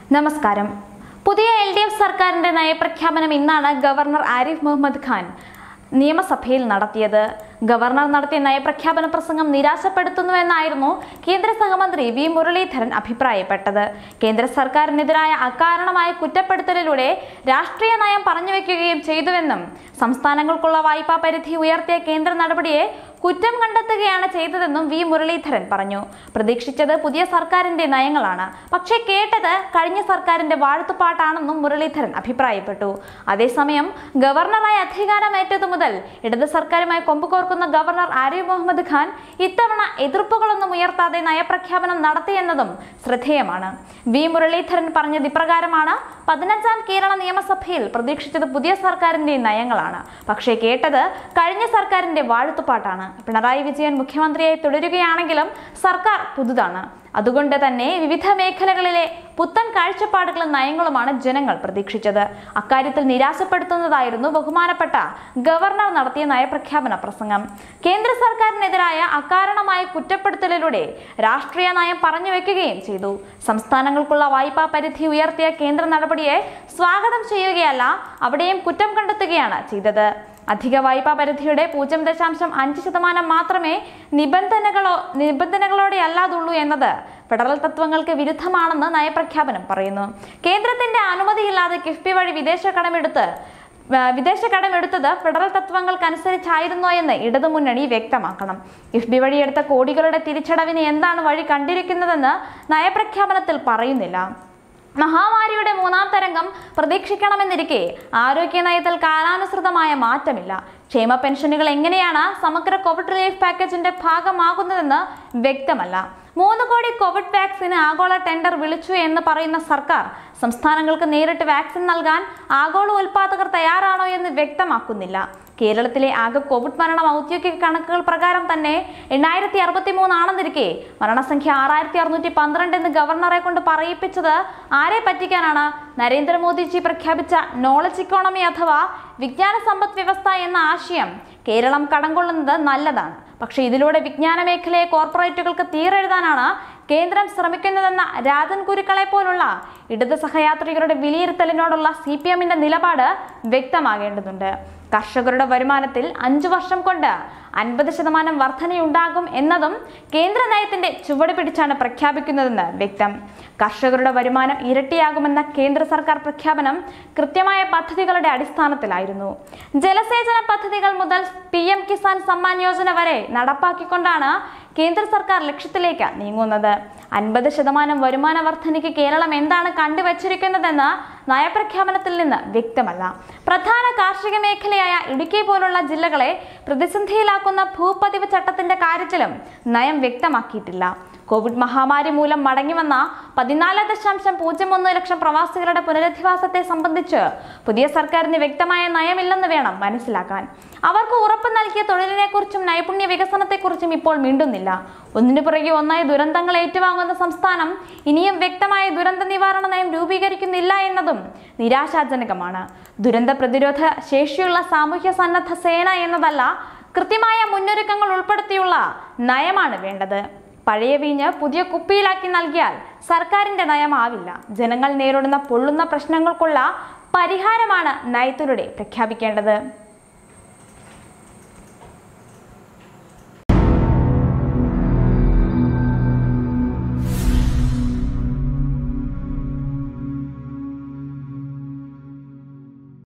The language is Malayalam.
നമസ്കാരം പുതിയ എൽ ഡി എഫ് സർക്കാരിന്റെ നയപ്രഖ്യാപനം ഇന്നാണ് ഗവർണർ ആരിഫ് മുഹമ്മദ് ഖാൻ നിയമസഭയിൽ നടത്തിയത് ഗവർണർ നടത്തിയ നയപ്രഖ്യാപന പ്രസംഗം നിരാശപ്പെടുത്തുന്നുവെന്നായിരുന്നു കേന്ദ്ര സഹമന്ത്രി വി മുരളീധരൻ അഭിപ്രായപ്പെട്ടത് കേന്ദ്ര സർക്കാരിനെതിരായ അകാരണമായ കുറ്റപ്പെടുത്തലിലൂടെ രാഷ്ട്രീയ നയം പറഞ്ഞുവെക്കുകയും ചെയ്തുവെന്നും സംസ്ഥാനങ്ങൾക്കുള്ള വായ്പാ പരിധി ഉയർത്തിയ കേന്ദ്ര നടപടിയെ കുറ്റം കണ്ടെത്തുകയാണ് ചെയ്തതെന്നും വി മുരളീധരൻ പറഞ്ഞു പ്രതീക്ഷിച്ചത് പുതിയ സർക്കാരിന്റെ നയങ്ങളാണ് പക്ഷേ കേട്ടത് കഴിഞ്ഞ സർക്കാരിന്റെ വാഴ്ത്തുപാട്ടാണെന്നും മുരളീധരൻ അഭിപ്രായപ്പെട്ടു അതേസമയം ഗവർണറായി അധികാരമേറ്റതു മുതൽ ഇടത് സർക്കാരുമായി കൊമ്പുകോർക്കുന്ന ഗവർണർ ആരിഫ് മുഹമ്മദ് ഖാൻ ഇത്തവണ എതിർപ്പുകളൊന്നും ഉയർത്താതെ നയപ്രഖ്യാപനം നടത്തിയെന്നതും ശ്രദ്ധേയമാണ് വി മുരളീധരൻ പറഞ്ഞത് ഇപ്രകാരമാണ് പതിനഞ്ചാം കേരള നിയമസഭയിൽ പ്രതീക്ഷിച്ചത് പുതിയ സർക്കാരിന്റെ നയങ്ങളാണ് പക്ഷേ കേട്ടത് കഴിഞ്ഞ സർക്കാരിന്റെ വാഴ്ത്തുപാട്ടാണ് പിണറായി വിജയൻ മുഖ്യമന്ത്രിയായി തുടരുകയാണെങ്കിലും സർക്കാർ പുതുതാണ് അതുകൊണ്ട് തന്നെ വിവിധ മേഖലകളിലെ പുത്തൻ കാഴ്ചപ്പാടുകളും നയങ്ങളുമാണ് ജനങ്ങൾ പ്രതീക്ഷിച്ചത് അക്കാര്യത്തിൽ നിരാശപ്പെടുത്തുന്നതായിരുന്നു ബഹുമാനപ്പെട്ട ഗവർണർ നടത്തിയ നയപ്രഖ്യാപന പ്രസംഗം കേന്ദ്ര സർക്കാരിനെതിരായ അകാരണമായ കുറ്റപ്പെടുത്തലിലൂടെ രാഷ്ട്രീയ നയം പറഞ്ഞു വെക്കുകയും ചെയ്തു സംസ്ഥാനങ്ങൾക്കുള്ള വായ്പാ പരിധി ഉയർത്തിയ കേന്ദ്ര നടപടിയെ സ്വാഗതം ചെയ്യുകയല്ല അവിടെയും കുറ്റം കണ്ടെത്തുകയാണ് ചെയ്തത് അധിക വായ്പാ പരിധിയുടെ പൂജ്യം ദശാംശം അഞ്ച് ശതമാനം മാത്രമേ നിബന്ധനകളോ നിബന്ധനകളോടെ അല്ലാതുള്ളൂ എന്നത് ഫെഡറൽ തത്വങ്ങൾക്ക് വിരുദ്ധമാണെന്ന് നയപ്രഖ്യാപനം പറയുന്നു കേന്ദ്രത്തിന്റെ അനുമതിയില്ലാതെ കിഫ്ബി വഴി വിദേശ കടമെടുത്ത് ആ, വിദേശ കടമെടുത്തത് ഫെഡറൽ തത്വങ്ങൾക്കനുസരിച്ചായിരുന്നോ എന്ന് ഇടതുമുന്നണി വ്യക്തമാക്കണം കിഫ്ബി വഴി എടുത്ത കോടികളുടെ തിരിച്ചടവിന് എന്താണ് വഴി കണ്ടിരിക്കുന്നതെന്ന് നയപ്രഖ്യാപനത്തിൽ പറയുന്നില്ല മഹാമാരിയുടെ മൂന്നാം തരംഗം പ്രതീക്ഷിക്കണമെന്നിരിക്കെ ആരോഗ്യ നയത്തിൽ കാലാനുസൃതമായ മാറ്റമില്ല ക്ഷേമ പെൻഷനുകൾ എങ്ങനെയാണ് സമഗ്ര കോവിഡ് റിലീഫ് പാക്കേജിന്റെ ഭാഗമാകുന്നതെന്ന് വ്യക്തമല്ല മൂന്ന് കോടി കോവിഡ് വാക്സിന് ആഗോള ടെൻഡർ വിളിച്ചു എന്ന് പറയുന്ന സർക്കാർ സംസ്ഥാനങ്ങൾക്ക് നേരിട്ട് വാക്സിൻ നൽകാൻ ആഗോള ഉൽപാദകർ തയ്യാറാണോ എന്ന് വ്യക്തമാക്കുന്നില്ല കേരളത്തിലെ ആകെ കോവിഡ് മരണം ഔദ്യോഗിക കണക്കുകൾ പ്രകാരം തന്നെ എണ്ണായിരത്തി അറുപത്തി മൂന്നാണെന്നിരിക്കെ മരണസംഖ്യ ആറായിരത്തി അറുന്നൂറ്റി പന്ത്രണ്ട് എന്ന് ഗവർണറെ കൊണ്ട് പറയിപ്പിച്ചത് ആരെ പറ്റിക്കാനാണ് നരേന്ദ്രമോദിജി പ്രഖ്യാപിച്ച നോളജ് ഇക്കോണമി അഥവാ വിജ്ഞാന സമ്പദ് വ്യവസ്ഥ എന്ന ആശയം കേരളം കടം കൊള്ളുന്നത് നല്ലതാണ് പക്ഷേ ഇതിലൂടെ വിജ്ഞാന മേഖലയെ കോർപ്പറേറ്റുകൾക്ക് തീരെഴുതാനാണ് കേന്ദ്രം ശ്രമിക്കുന്നതെന്ന രാജൻ കുരുക്കളെ പോലുള്ള ഇടത് സഹയാത്രികരുടെ വിലയിരുത്തലിനോടുള്ള സി പി എമ്മിന്റെ നിലപാട് വ്യക്തമാകേണ്ടതുണ്ട് കർഷകരുടെ വരുമാനത്തിൽ അഞ്ചു വർഷം കൊണ്ട് അൻപത് ശതമാനം വർധനയുണ്ടാകും എന്നതും കേന്ദ്ര നയത്തിന്റെ ചുവട് പിടിച്ചാണ് പ്രഖ്യാപിക്കുന്നതെന്ന് വ്യക്തം കർഷകരുടെ വരുമാനം ഇരട്ടിയാകുമെന്ന കേന്ദ്ര സർക്കാർ പ്രഖ്യാപനം കൃത്യമായ പദ്ധതികളുടെ അടിസ്ഥാനത്തിലായിരുന്നു ജലസേചന പദ്ധതികൾ മുതൽ പി എം കിസാൻ സമ്മാൻ യോജന വരെ നടപ്പാക്കിക്കൊണ്ടാണ് കേന്ദ്ര സർക്കാർ ലക്ഷ്യത്തിലേക്ക് നീങ്ങുന്നത് അൻപത് ശതമാനം വരുമാന വർധനയ്ക്ക് കേരളം എന്താണ് കണ്ടുവച്ചിരിക്കുന്നതെന്ന് നയപ്രഖ്യാപനത്തിൽ നിന്ന് വ്യക്തമല്ല പ്രധാന കാർഷിക മേഖലയായ ഇടുക്കി പോലുള്ള ജില്ലകളെ പ്രതിസന്ധിയിലാക്കുന്ന ഭൂപതിവ് ചട്ടത്തിന്റെ കാര്യത്തിലും നയം വ്യക്തമാക്കിയിട്ടില്ല കോവിഡ് മഹാമാരി മൂലം മടങ്ങിവന്ന പതിനാല് ദശാംശം പൂജ്യം ഒന്ന് ലക്ഷം പ്രവാസികളുടെ പുനരധിവാസത്തെ സംബന്ധിച്ച് പുതിയ സർക്കാരിന് വ്യക്തമായ നയമില്ലെന്ന് വേണം മനസ്സിലാക്കാൻ അവർക്ക് ഉറപ്പ് നൽകിയ തൊഴിലിനെക്കുറിച്ചും നൈപുണ്യ വികസനത്തെക്കുറിച്ചും ഇപ്പോൾ മിണ്ടുന്നില്ല ഒന്നിനു പുറകെ ഒന്നായി ദുരന്തങ്ങൾ ഏറ്റുവാങ്ങുന്ന സംസ്ഥാനം ഇനിയും വ്യക്തമായ ദുരന്ത നിവാരണ നയം രൂപീകരിക്കുന്നില്ല എന്നതും നിരാശാജനകമാണ് ദുരന്ത പ്രതിരോധ ശേഷിയുള്ള സാമൂഹ്യ സന്നദ്ധ സേന എന്നതല്ല കൃത്യമായ മുന്നൊരുക്കങ്ങൾ ഉൾപ്പെടുത്തിയുള്ള നയമാണ് വേണ്ടത് പഴയ വീഞ്ഞ് പുതിയ കുപ്പിയിലാക്കി നൽകിയാൽ സർക്കാരിന്റെ നയമാവില്ല ജനങ്ങൾ നേരിടുന്ന പൊള്ളുന്ന പ്രശ്നങ്ങൾക്കുള്ള പരിഹാരമാണ് നയത്തിലൂടെ പ്രഖ്യാപിക്കേണ്ടത്